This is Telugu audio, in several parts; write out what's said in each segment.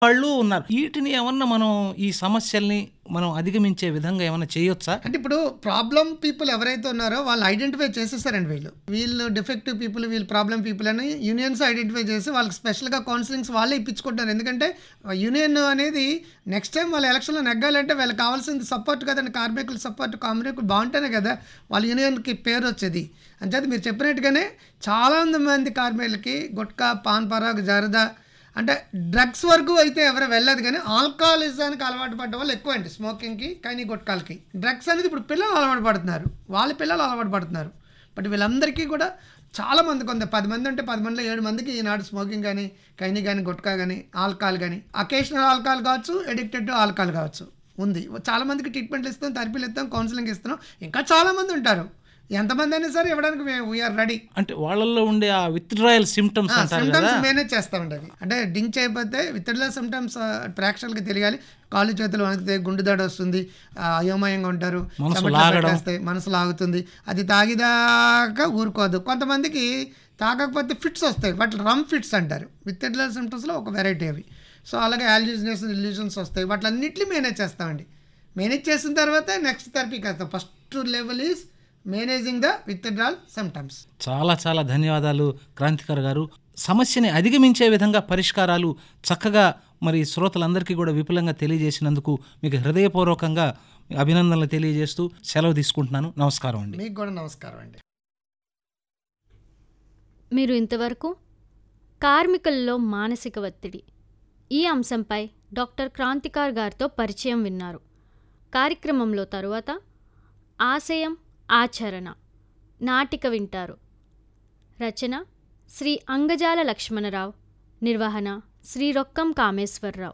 వాళ్ళు ఉన్నారు వీటిని ఏమన్నా మనం ఈ సమస్యల్ని మనం అధిగమించే విధంగా ఏమన్నా చేయొచ్చా అంటే ఇప్పుడు ప్రాబ్లం పీపుల్ ఎవరైతే ఉన్నారో వాళ్ళు ఐడెంటిఫై చేసేసారండి వీళ్ళు వీళ్ళు డిఫెక్టివ్ పీపుల్ వీళ్ళు ప్రాబ్లం పీపుల్ అని యూనియన్స్ ఐడెంటిఫై చేసి వాళ్ళకి స్పెషల్గా కౌన్సిలింగ్స్ వాళ్ళే ఇప్పించుకుంటారు ఎందుకంటే యూనియన్ అనేది నెక్స్ట్ టైం వాళ్ళ ఎలక్షన్లో నెగ్గాలంటే వాళ్ళకి కావాల్సింది సపోర్ట్ కదండి కార్మికుల సపోర్ట్ కార్మికులు బాగుంటేనే కదా వాళ్ళ యూనియన్కి పేరు వచ్చేది అంచేది మీరు చెప్పినట్టుగానే చాలా మంది కార్మికులకి గుట్కా పాన్ పరాగ్ జరదా అంటే డ్రగ్స్ వరకు అయితే ఎవరు వెళ్ళదు కానీ ఆల్కహాలిజానికి అలవాటు పడ్డ వాళ్ళు ఎక్కువ అండి స్మోకింగ్కి కానీ గుట్కాలకి డ్రగ్స్ అనేది ఇప్పుడు పిల్లలు అలవాటు పడుతున్నారు వాళ్ళ పిల్లలు అలవాటు పడుతున్నారు బట్ వీళ్ళందరికీ కూడా చాలా మంది కొంత పది మంది ఉంటే పది మందిలో ఏడు మందికి ఈనాడు స్మోకింగ్ కానీ కైని కానీ గుట్కా కానీ ఆల్కహాల్ కానీ అకేషనల్ ఆల్కహాల్ కావచ్చు ఎడిక్టెడ్ టు ఆల్కహాల్ కావచ్చు ఉంది చాలా మందికి ట్రీట్మెంట్లు ఇస్తాం థెరపీలు ఇస్తాం కౌన్సిలింగ్ ఇస్తున్నాం ఇంకా చాలా మంది ఉంటారు ఎంతమంది అయినా సరే ఇవ్వడానికి మేము వీఆర్ రెడీ అంటే వాళ్ళల్లో ఉండే ఆ విత్డ్రాయల్ సిమ్టమ్స్ అంటారు కదా సిమ్టమ్స్ మేనేజ్ చేస్తామండి అది అంటే డింక్ చేయకపోతే విత్తడిలో సిమ్టమ్స్ ప్రేక్షకులకి తెలియాలి కాళ్ళు చేతులు వణికితే గుండె దాడి వస్తుంది ఆ, అయోమయంగా ఉంటారు మనసు చెమటలు లాగడం. పట్టేస్తాయి, మనసు లాగుతుంది అది తాగిదాకా ఊరుకోదు కొంతమందికి తాగకపోతే ఫిట్స్ వస్తాయి వాటి రమ్ ఫిట్స్ అంటారు విత్తడిలో సిమ్టమ్స్లో ఒక వెరైటీ అవి సో అలాగే యాల్యూజినేషన్ ఇల్యూషన్స్ వస్తాయి వాటిలన్నింటినీ మేనేజ్ చేస్తామండి మేనేజ్ చేసిన తర్వాత నెక్స్ట్ థెరపీకి వస్తాం first level is managing the withdrawal symptoms చాలా చాలా ధన్యవాదాలు క్రాంతికర్ గారు సమస్యని అధిగమించే విధంగా పరిష్కారాలు చక్కగా మరి శ్రోతలందరికీ కూడా విపులంగా తెలియజేసినందుకు మీకు హృదయపూర్వకంగా అభినందనలు తెలియజేస్తూ సెలవు తీసుకుంటున్నాను నమస్కారం అండి మీకు కూడా నమస్కారం అండి మీరు ఇంతవరకు కార్మికుల్లో మానసిక ఒత్తిడి ఈ అంశంపై డాక్టర్ క్రాంతికార్ గారితో పరిచయం విన్నారు కార్యక్రమంలో తరువాత ఆశయం ఆచరణ నాటిక వింటారు రచన శ్రీ అంగజాల లక్ష్మణరావు నిర్వహణ శ్రీ రొక్కం కామేశ్వరరావు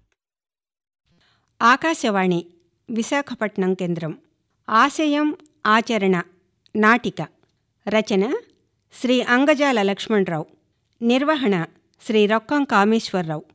ఆకాశవాణి విశాఖపట్నం కేంద్రం ఆశయం ఆచరణ నాటిక రచన శ్రీ అంగజాల లక్ష్మణరావు నిర్వహణ శ్రీ రొక్కం కామేశ్వరరావు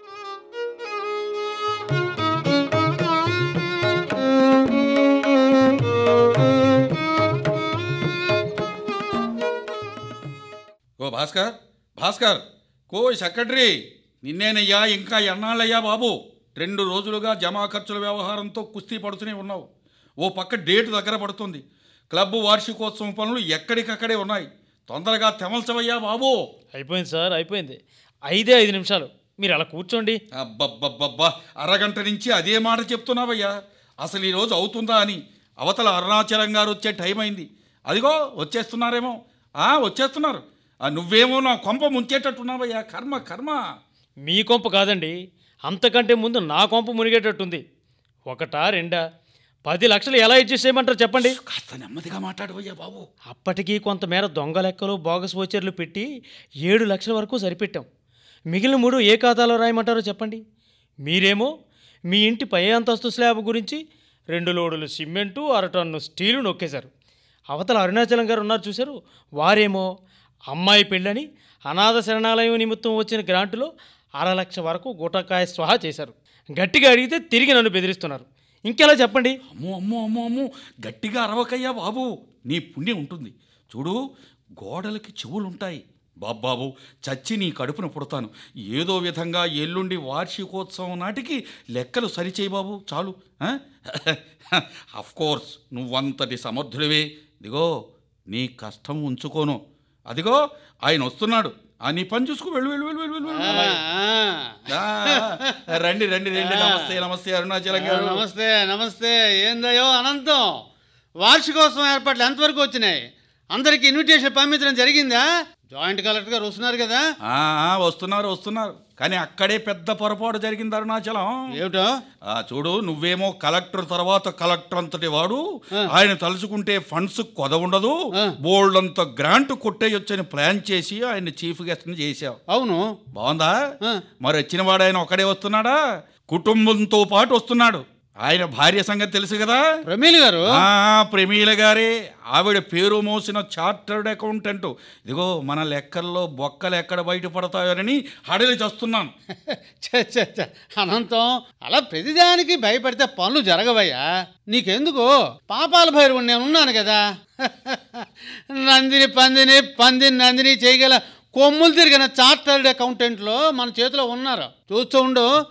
ఓ భాస్కర్ భాస్కర్ కోయ్ సెక్రటరీ నిన్నేనయ్యా ఇంకా ఎన్నాళ్ళయ్యా బాబు రెండు రోజులుగా జమా ఖర్చుల వ్యవహారంతో కుస్తీ పడుతూనే ఉన్నావు ఓ పక్క డేటు దగ్గర పడుతుంది క్లబ్ వార్షికోత్సవం పనులు ఎక్కడికక్కడే ఉన్నాయి తొందరగా తెమల్చవయ్యా బాబు అయిపోయింది సార్ అయిపోయింది ఐదే ఐదు నిమిషాలు మీరు అలా కూర్చోండి అబ్బబ్బబ్బబ్బా అరగంట నుంచి అదే మాట చెప్తున్నావయ్యా అసలు ఈరోజు అవుతుందా అని అవతల అరుణాచలం గారు వచ్చే టైం అయింది అదిగో వచ్చేస్తున్నారేమో ఆ వచ్చేస్తున్నారు ఆ, నువ్వేమో నా కొంప ముంచేటట్టున్నావయ్యా కర్మ కర్మ మీ కొంప కాదండి అంతకంటే ముందు నా కొంప మునిగేటట్టుంది ఒకటా రెండా పది లక్షలు ఎలా అడ్జస్ట్ చేయమంటారు చెప్పండి కాస్త నెమ్మదిగా మాట్లాడవయ్యా బాబు అప్పటికి కొంతమేర దొంగ లెక్కలు బోగస్ వోచర్లు పెట్టి ఏడు లక్షల వరకు సరిపెట్టాం మిగిలిన మూడు ఏ ఖాతాలో రాయమంటారో చెప్పండి మీరేమో మీ ఇంటి పై అంతస్తు స్లాబ్ గురించి రెండు లోడులు సిమెంటు అరటన్ను స్టీలు నొక్కేశారు అవతల అరుణాచలం గారు ఉన్నారు చూశారు వారేమో అమ్మాయి పెళ్ళని అనాథ శరణాలయం నిమిత్తం వచ్చిన గ్రాంటులో అర లక్ష వరకు గుటకాయ స్వాహా చేశారు గట్టిగా అడిగితే తిరిగి నన్ను బెదిరిస్తున్నారు ఇంకెలా చెప్పండి అమ్మో అమ్మో అమ్మో అమ్మో గట్టిగా అరవకయ్యా బాబు నీ పుణ్యం ఉంటుంది చూడు గోడలకి చెవులుంటాయి బాబ్బాబు చచ్చి నీ కడుపున పుడతాను ఏదో విధంగా ఎల్లుండి వార్షికోత్సవం నాటికి లెక్కలు సరిచేయి బాబు చాలు అఫ్ కోర్స్ నువ్వంతటి సమర్థుడివే ఇదిగో నీ కష్టం ఉంచుకోను అదిగో ఆయన వస్తున్నాడు ఆ నీ పని చూసుకో వెళ్ళు వెళ్ళు వెళ్ళు వెళ్ళు వెళ్ళు ఆ, రండి రండి రండి నమస్తే నమస్తే అరుణాచలం గారు నమస్తే నమస్తే ఏందయ్యో అనంతం వార్షికోత్సవం ఏర్పాట్లు ఎంతవరకు వచ్చినాయి అందరికి ఇన్విటేషన్ పంపించడం జరిగిందా జాయింట్ కలెక్టర్ గారు వస్తున్నారు కదా ఆ, ఆ, వస్తున్నారు వస్తున్నారు కానీ అక్కడే పెద్ద పొరపాటు జరిగింది అరుణాచలం ఏమిటో ఆ, చూడు నువ్వేమో కలెక్టర్ తర్వాత కలెక్టర్ అంతటి వాడు ఆయన తలుచుకుంటే ఫండ్స్ కొద ఉండదు బోల్డ్ అంత గ్రాంట్ కొట్టేయొచ్చని ప్లాన్ చేసి ఆయన చీఫ్ గెస్ట్ చేశావు అవును బాగుందా ఆ. మరి వచ్చిన వాడు ఆయన ఒకడే వస్తున్నాడా కుటుంబంతో పాటు వస్తున్నాడు ఆయన భార్య సంగతి తెలుసు కదా ప్రమీల్ గారు ఆ, ప్రమీల గారే ఆవిడ పేరు మోసిన చార్టర్డ్ అకౌంటెంట్ ఇదిగో మన లెక్కల్లో బొక్కలు ఎక్కడ బయటపడతాయోనని హడలి చేస్తున్నాను ఛ, ఛ, ఛ. అనంతం అలా ప్రతిదానికి భయపడితే పనులు జరగవయ్యా నీకెందుకు పాపాల భైరవుడు నేను ఉన్నాను కదా నందిని పందిని పందిని నందిని చేయగల కొమ్ములు తిరిగిన చార్టర్డ్ అకౌంటెంట్లు మన చేతిలో ఉన్నారు చూస్తూ ఉండు